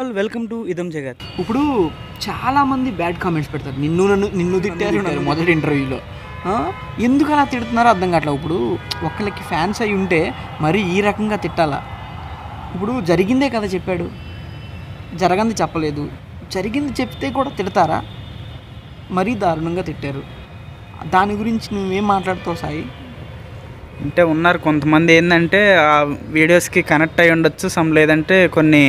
All welcome to ఇదం జగత్ ఇప్పుడు చాలా మంది బ్యాడ్ కామెంట్స్ పెడతారు నిన్ను నన్ను నిన్ను తిట్టారు నన్ను మొదటి ఇంటర్వ్యూలో ఎందుకు అలా తిడుతున్నారో అర్థం కావట్లేదు ఇప్పుడు ఒకళ్ళకి ఫ్యాన్స్ అయి ఉంటే మరి ఈ రకంగా తిట్టాలా ఇప్పుడు జరిగిందే కదా చెప్పాడు జరగంది చెప్పలేదు జరిగింది చెప్తే కూడా తిడతారా మరీ దారుణంగా తిట్టారు దాని గురించి నువ్వేం మాట్లాడుతావు సాయి అంటే ఉన్నారు కొంతమంది ఏంటంటే ఆ వీడియోస్కి కనెక్ట్ అయి ఉండొచ్చు సమ్ లేదంటే కొన్ని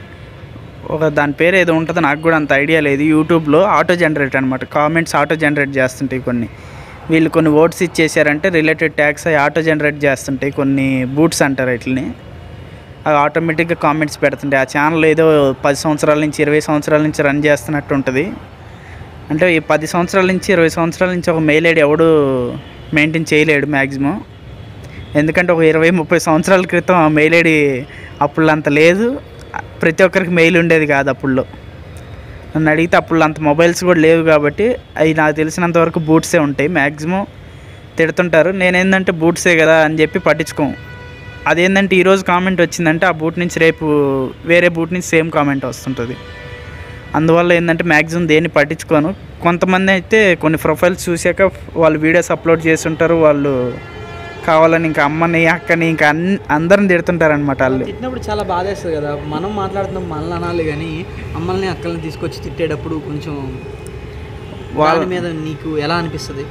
ఒక దాని పేరు ఏదో ఉంటుందో నాకు కూడా అంత ఐడియా లేదు యూట్యూబ్లో ఆటో జనరేట్ అనమాట కామెంట్స్ ఆటో జనరేట్ చేస్తుంటాయి కొన్ని వీళ్ళు కొన్ని ఓట్స్ ఇచ్చేసారంటే రిలేటెడ్ ట్యాక్స్ అవి ఆటో జనరేట్ చేస్తుంటాయి కొన్ని బూట్స్ అంటారు వీటిని అవి ఆటోమేటిక్గా కామెంట్స్ పెడుతుంటాయి ఆ ఛానల్ ఏదో పది సంవత్సరాల నుంచి ఇరవై సంవత్సరాల నుంచి రన్ చేస్తున్నట్టు ఉంటుంది అంటే ఈ పది సంవత్సరాల నుంచి ఇరవై సంవత్సరాల నుంచి ఒక మెయిల్ ఐడి ఎవడు మెయింటైన్ చేయలేడు మ్యాక్సిమం ఎందుకంటే ఒక ఇరవై ముప్పై సంవత్సరాల క్రితం ఆ మెయిల్ ఐడి అప్పుడు అంత లేదు ప్రతి ఒక్కరికి మెయిల్ ఉండేది కాదు అప్పుల్లో నన్ను అడిగితే అప్పుడు అంత మొబైల్స్ కూడా లేవు కాబట్టి అవి నాకు తెలిసినంత వరకు బూట్సే ఉంటాయి మ్యాక్సిమం తిడుతుంటారు నేనేందంటే బూట్సే కదా అని చెప్పి పట్టించుకోం అదేంటంటే ఈరోజు కామెంట్ వచ్చిందంటే ఆ బూట్ నుంచి రేపు వేరే బూట్ నుంచి సేమ్ కామెంట్ వస్తుంటుంది అందువల్ల ఏంటంటే మ్యాక్సిమం దేన్ని పట్టించుకోను కొంతమంది అయితే కొన్ని ప్రొఫైల్స్ చూశాక వాళ్ళు వీడియోస్ అప్లోడ్ చేస్తుంటారు వాళ్ళు కావాలని ఇంకా అమ్మని అక్కని ఇంకా అన్ అందరిని తిడుతుంటారు అనమాట వాళ్ళు తిట్టినప్పుడు చాలా బాధేస్తుంది కదా మనం మాట్లాడుతున్నాం మనల్ని అనాలి కానీ అమ్మల్ని అక్కల్ని తీసుకొచ్చి తిట్టేటప్పుడు కొంచెం వాళ్ళ మీద నీకు ఎలా అనిపిస్తుంది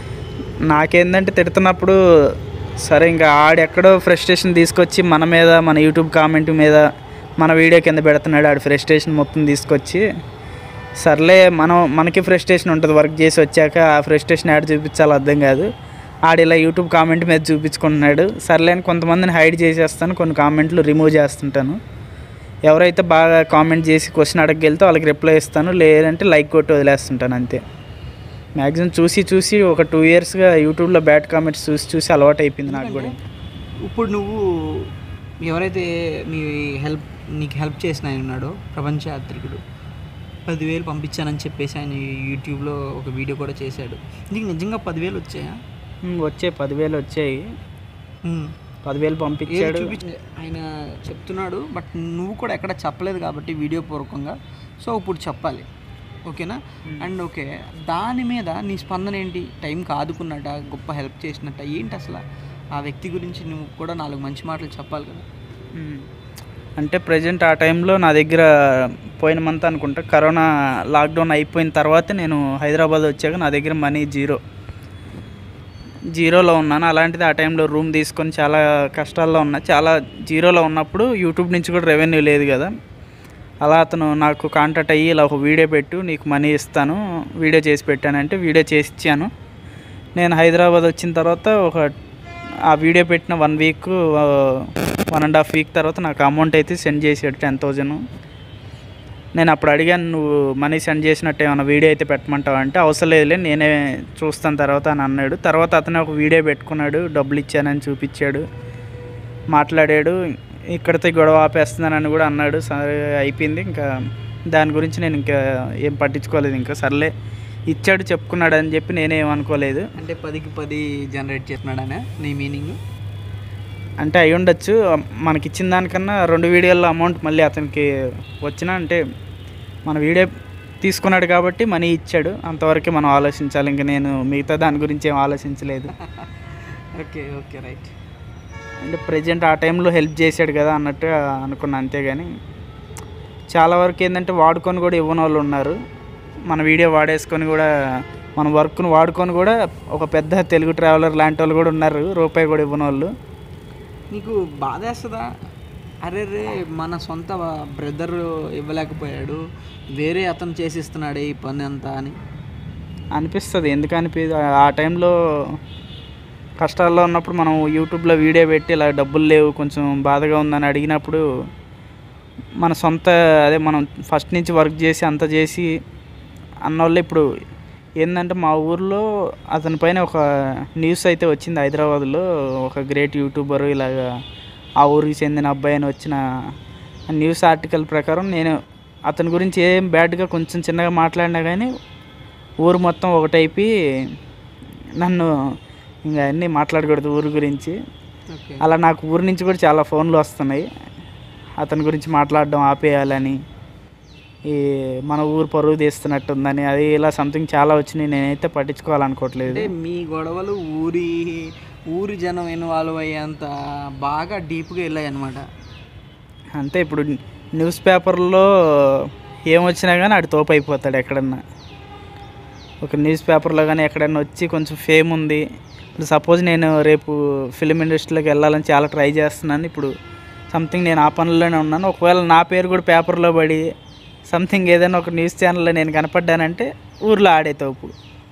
నాకేందంటే తిడుతున్నప్పుడు సరే ఇంకా ఆడెక్కడో ఫ్రస్ట్రేషన్ తీసుకొచ్చి మన మీద మన యూట్యూబ్ కామెంట్ మీద మన వీడియో కింద పెడుతున్నాడు ఆడి ఫ్రస్ట్రేషన్ మొత్తం తీసుకొచ్చి సర్లే మనం మనకి ఫ్రస్ట్రేషన్ ఉంటుంది వర్క్ చేసి వచ్చాక ఆ ఫ్రస్ట్రేషన్ యాడ్ చూపించాలి అర్థం కాదు ఆడు ఇలా యూట్యూబ్ కామెంట్ మీద చూపించుకుంటున్నాడు సర్లే అని కొంతమందిని హైడ్ చేసేస్తాను కొన్ని కామెంట్లు రిమూవ్ చేస్తుంటాను ఎవరైతే బాగా కామెంట్ చేసి క్వశ్చన్ అడగగలితే వాళ్ళకి రిప్లై ఇస్తాను లేదంటే లైక్ కొట్టి వదిలేస్తుంటాను అంతే మ్యాక్సిమం చూసి చూసి ఒక టూ ఇయర్స్గా యూట్యూబ్లో బ్యాడ్ కామెంట్స్ చూసి చూసి అలవాటు అయిపోయింది నాకు కూడా ఇప్పుడు నువ్వు ఎవరైతే నీ హెల్ప్ నీకు హెల్ప్ చేసిన ఆయన ఉన్నాడో ప్రపంచ యాత్రికుడు పదివేలు పంపించానని చెప్పేసి ఆయన యూట్యూబ్లో ఒక వీడియో కూడా చేశాడు నీకు నిజంగా పదివేలు వచ్చాయా ఉమ్, వచ్చాయి పదివేలు వచ్చాయి ఉమ్. పదివేలు ఏది పంపించాడు చూపించ ఆయన చెప్తున్నాడు బట్ నువ్వు కూడా ఎక్కడ చెప్పలేదు కాబట్టి వీడియో పూర్వకంగా సో ఇప్పుడు చెప్పాలి ఓకేనా అండ్ ఓకే దాని మీద నీ స్పందన ఏంటి టైంకి ఆదుకున్నట్ట గొప్ప హెల్ప్ చేసినట్ట ఏంటి అసలు ఆ వ్యక్తి గురించి నువ్వు కూడా నాలుగు మంచి మాటలు చెప్పాలి కదా ఉమ్. అంటే ప్రజెంట్ ఆ టైంలో నా దగ్గర పోయిన మంత్ అనుకుంటా కరోనా లాక్డౌన్ అయిపోయిన తర్వాత నేను హైదరాబాద్ వచ్చాక నా దగ్గర మనీ జీరో జీరోలో ఉన్నాను అలాంటిది ఆ టైంలో రూమ్ తీసుకొని చాలా కష్టాల్లో ఉన్నా చాలా జీరోలో ఉన్నప్పుడు యూట్యూబ్ నుంచి కూడా రెవెన్యూ లేదు కదా అలా అతను నాకు కాంటాక్ట్ అయ్యి ఇలా ఒక వీడియో పెట్టు నీకు మనీ ఇస్తాను వీడియో చేసి పెట్టానంటే వీడియో చేసి ఇచ్చాను నేను హైదరాబాద్ వచ్చిన తర్వాత ఒక ఆ వీడియో పెట్టిన one week one and half week తర్వాత నాకు అమౌంట్ అయితే సెండ్ చేసాడు టెన్ థౌజండ్ నేను అప్పుడు అడిగాను నువ్వు మనీ సెండ్ చేసినట్టు ఏమైనా వీడియో అయితే పెట్టమంటావు అంటే అవసరం లేదులే నేనే చూస్తాను తర్వాత అని అన్నాడు తర్వాత అతనే ఒక వీడియో పెట్టుకున్నాడు డబ్బులు ఇచ్చానని చూపించాడు మాట్లాడాడు ఇక్కడితో గొడవ ఆపేస్తున్నానని కూడా అన్నాడు సరే అయిపోయింది ఇంకా దాని గురించి నేను ఇంకా ఏం పట్టించుకోలేదు ఇంకా సర్లే ఇచ్చాడు చెప్పుకున్నాడు అని చెప్పి నేనేం అనుకోలేదు అంటే పదికి పది జనరేట్ చేస్తున్నాడనే నీ మీనింగ్ అంటే అయి ఉండొచ్చు మనకి ఇచ్చిన దానికన్నా రెండు వీడియోల్లో అమౌంట్ మళ్ళీ అతనికి వచ్చిన అంటే మన వీడియో తీసుకున్నాడు కాబట్టి మనీ ఇచ్చాడు అంతవరకే మనం ఆలోచించాలి ఇంకా నేను మిగతా దాని గురించి ఏం ఆలోచించలేదు ఓకే ఓకే రైట్ అంటే ప్రజెంట్ ఆ టైంలో హెల్ప్ చేశాడు కదా అన్నట్టు అనుకున్నా అంతేగాని చాలా వరకు ఏంటంటే వాడుకొని కూడా ఇవ్వని వాళ్ళు ఉన్నారు మన వీడియో వాడేసుకొని కూడా మన వర్క్ను వాడుకొని కూడా ఒక పెద్ద తెలుగు ట్రావెలర్ లాంటి వాళ్ళు కూడా ఉన్నారు రూపాయి కూడా ఇవ్వని వాళ్ళు నీకు బాధేస్తుందా అరే రే మన సొంత బ్రదర్ ఇవ్వలేకపోయాడు వేరే అతను చేసిస్తున్నాడే ఈ పని అంతా అని అనిపిస్తుంది ఎందుకు అనిపి ఆ టైంలో కష్టాల్లో ఉన్నప్పుడు మనం యూట్యూబ్లో వీడియో పెట్టి ఇలా డబ్బులు లేవు కొంచెం బాధగా ఉందని అడిగినప్పుడు మన సొంత అదే మనం ఫస్ట్ నుంచి వర్క్ చేసి అంత చేసి అన్నోళ్ళు ఇప్పుడు ఏంటంటే మా ఊర్లో అతని పైన ఒక న్యూస్ అయితే వచ్చింది హైదరాబాద్లో ఒక గ్రేట్ యూట్యూబర్ ఇలాగా ఆ ఊరికి చెందిన అబ్బాయి అని వచ్చిన న్యూస్ ఆర్టికల్ ప్రకారం నేను అతని గురించి ఏం బ్యాడ్గా కొంచెం చిన్నగా మాట్లాడినా కానీ ఊరు మొత్తం ఒకటైపి నన్ను ఇంకా అన్నీ మాట్లాడకూడదు ఊరు గురించి ఓకే అలా నాకు ఊరి నుంచి కూడా చాలా ఫోన్లు వస్తున్నాయి అతని గురించి మాట్లాడడం ఆపేయాలని ఈ మన ఊరు పరువు తీస్తున్నట్టుందని అది ఇలా సంథింగ్ చాలా వచ్చినాయి నేనైతే పట్టించుకోవాలనుకోవట్లేదు అంటే మీ గొడవలు ఊరి ఊరి జనం ఇన్వాల్వ్ అయ్యేంత బాగా డీప్గా వెళ్ళాయి అనమాట అంతే ఇప్పుడు న్యూస్ పేపర్లో ఏమొచ్చినా కానీ ఆడు తోపు అయిపోతాడు ఎక్కడన్నా ఒక న్యూస్ పేపర్లో కానీ ఎక్కడన్నా వచ్చి కొంచెం ఫేమ్ ఉంది ఇప్పుడు సపోజ్ నేను రేపు ఫిలిం ఇండస్ట్రీలోకి వెళ్ళాలని చాలా ట్రై చేస్తున్నాను ఇప్పుడు సంథింగ్ నేను ఆ పనుల్లోనే ఉన్నాను ఒకవేళ నా పేరు కూడా పేపర్లో పడి సంథింగ్ ఏదైనా ఒక న్యూస్ ఛానల్లో నేను కనపడ్డానంటే ఊర్లో ఆడే తోపు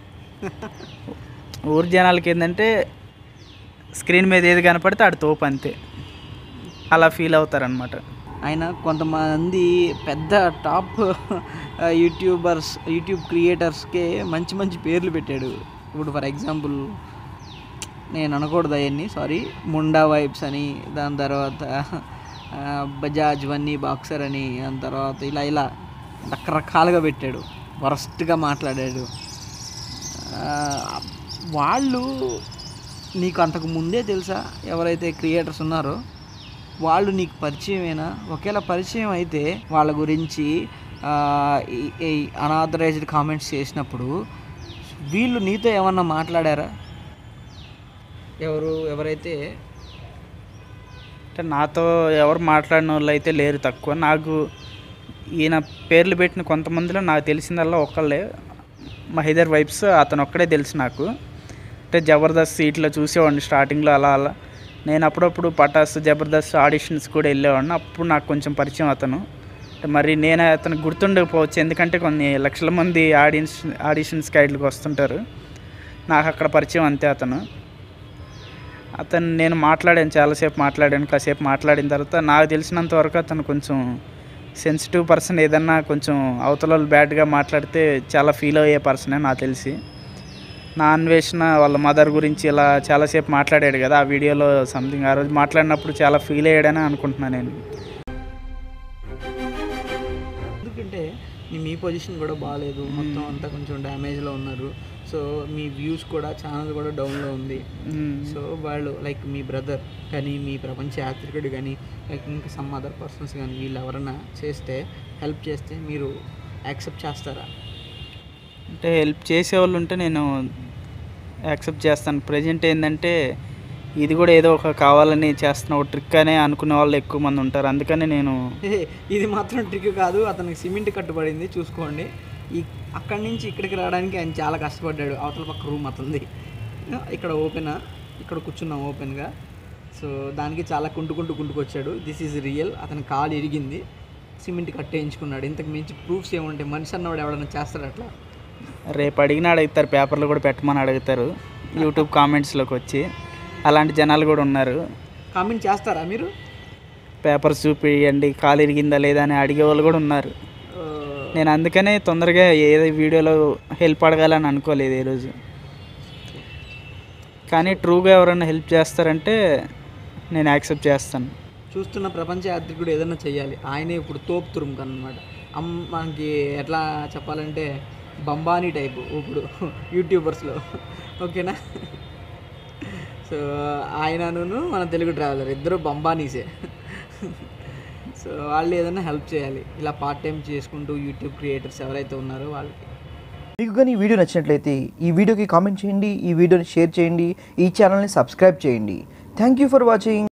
ఊరు జనాలకి ఏంటంటే స్క్రీన్ మీద ఏది కనపడితే ఆడు తోపు అంతే అలా ఫీల్ అవుతారనమాట ఆయన కొంతమంది పెద్ద టాప్ యూట్యూబర్స్ యూట్యూబ్ క్రియేటర్స్కే మంచి మంచి పేర్లు పెట్టాడు ఇప్పుడు ఫర్ ఎగ్జాంపుల్ నేను అనకూడదు అవన్నీ సారీ ముండా వైబ్స్ అని దాని తర్వాత ఆ, బజాజ్ వన్నీ బాక్సర్ అని దాని తర్వాత ఇలా ఇలా రకరకాలుగా పెట్టాడు వరస్ట్గా మాట్లాడాడు ఆ, వాళ్ళు నీకు అంతకు ముందే తెలుసా ఎవరైతే క్రియేటర్స్ ఉన్నారో వాళ్ళు నీకు పరిచయమేనా ఒకవేళ పరిచయం అయితే వాళ్ళ గురించి అనాథరైజ్డ్ కామెంట్స్ చేసినప్పుడు వీళ్ళు నీతో ఏమన్నా మాట్లాడారా ఎవరు ఎవరైతే అంటే నాతో ఎవరు మాట్లాడిన వాళ్ళు అయితే లేరు తక్కువ నాకు ఈయన పేర్లు పెట్టిన కొంతమందిలో నాకు తెలిసిందల్లా ఒకళ్ళే మహిదర్ వైబ్స్ అతను ఒక్కడే తెలుసు నాకు అంటే జబర్దస్త్ సీట్లో చూసేవాడిని స్టార్టింగ్లో అలా అలా నేను అప్పుడప్పుడు పటాస్ జబర్దస్త్ ఆడిషన్స్ కూడా వెళ్ళేవాడిని అప్పుడు నాకు కొంచెం పరిచయం అతను అంటే మరి నేను అతను గుర్తుండకపోవచ్చు ఎందుకంటే కొన్ని లక్షల మంది ఆడియన్స్ ఆడిషన్స్కి వాటికి వస్తుంటారు నాకు అక్కడ పరిచయం అంతే అతను అతను నేను మాట్లాడాను చాలాసేపు మాట్లాడాను కాసేపు మాట్లాడిన తర్వాత నాకు తెలిసినంత వరకు అతను కొంచెం సెన్సిటివ్ పర్సన్ ఏదన్నా కొంచెం అవతల వాళ్ళు బ్యాడ్గా మాట్లాడితే చాలా ఫీల్ అయ్యే పర్సనే నాకు తెలిసి నా అన్వేషణ వాళ్ళ మదర్ గురించి ఇలా చాలాసేపు మాట్లాడాడు కదా ఆ వీడియోలో సంథింగ్ ఆ రోజు మాట్లాడినప్పుడు చాలా ఫీల్ అయ్యాడని అనుకుంటున్నాను నేను ఎందుకంటే మీ- మీ పొజిషన్ కూడా బాగాలేదు మొత్తం అంతా కొంచెం డ్యామేజ్లో ఉన్నారు సో మీ వ్యూస్ కూడా ఛానల్ కూడా డౌన్లో ఉంది మ్మ్. సో వాళ్ళు లైక్ మీ బ్రదర్ కానీ మీ ప్రపంచ యాత్రికుడు కానీ లైక్ ఇంకా సమ్ అదర్ పర్సన్స్ కానీ వీళ్ళు ఎవరైనా చేస్తే హెల్ప్ చేస్తే మీరు యాక్సెప్ట్ చేస్తారా అంటే హెల్ప్ చేసేవాళ్ళు ఉంటే నేను యాక్సెప్ట్ చేస్తాను ప్రజెంట్ ఏంటంటే ఇది కూడా ఏదో ఒక కావాలని చేస్తున్న ఒక ట్రిక్ అనే అనుకునే వాళ్ళు ఎక్కువ మంది ఉంటారు అందుకని నేను హే, ఇది మాత్రం ట్రిక్ కాదు అతనికి సిమెంట్ కట్టుబడింది చూసుకోండి ఈ అక్కడి నుంచి ఇక్కడికి రావడానికి ఆయన చాలా కష్టపడ్డాడు అవతల పక్క రూమ్ అతనిది ఇక్కడ ఓపెన్ ఇక్కడ కూర్చున్నాం ఓపెన్గా సో దానికి చాలా కుంటుకుంటూ కుంటుకొచ్చాడు దిస్ ఈజ్ రియల్ అతని కాలు ఇరిగింది సిమెంట్ కట్టేయించుకున్నాడు ఇంతకు మించి ప్రూఫ్స్ ఏముంటాయి మనిషి అన్నవాడు ఎవడన్నా చేస్తాడు అట్లా రేపు అడిగినా అడుగుతారు పేపర్లు కూడా పెట్టమని అడుగుతారు యూట్యూబ్ కామెంట్స్లోకి వచ్చి అలాంటి జనాలు కూడా ఉన్నారు కామెంట్ చేస్తారా మీరు పేపర్స్ చూపియండి కాలు ఇరిగిందా లేదా అని అడిగే వాళ్ళు కూడా ఉన్నారు ఆ, నేను అందుకనే తొందరగా ఏదో వీడియోలో హెల్ప్ అడగాలని అనుకోలేదు ఈరోజు కానీ ట్రూగా ఎవరైనా హెల్ప్ చేస్తారంటే నేను యాక్సెప్ట్ చేస్తాను చూస్తున్న ప్రపంచ యాత్రికుడు ఏదైనా చెయ్యాలి ఆయనే ఇప్పుడు తోపు తురుము అనమాట అమ్ మనకి ఎట్లా చెప్పాలంటే బంబానీ టైపు ఇప్పుడు యూట్యూబర్స్లో ఓకేనా సో ఆయనను మన తెలుగు ట్రావెలర్ ఇద్దరు బంబానీసే సో వాళ్ళు ఏదైనా హెల్ప్ చేయాలి ఇలా పార్ట్ టైం చేసుకుంటూ యూట్యూబ్ క్రియేటర్స్ ఎవరైతే ఉన్నారో వాళ్ళకి మీకు కానీ ఈ వీడియో నచ్చినట్లయితే ఈ వీడియోకి కామెంట్ చేయండి ఈ వీడియోని షేర్ చేయండి ఈ ఛానల్ని సబ్స్క్రైబ్ చేయండి థ్యాంక్ యూ ఫర్ వాచింగ్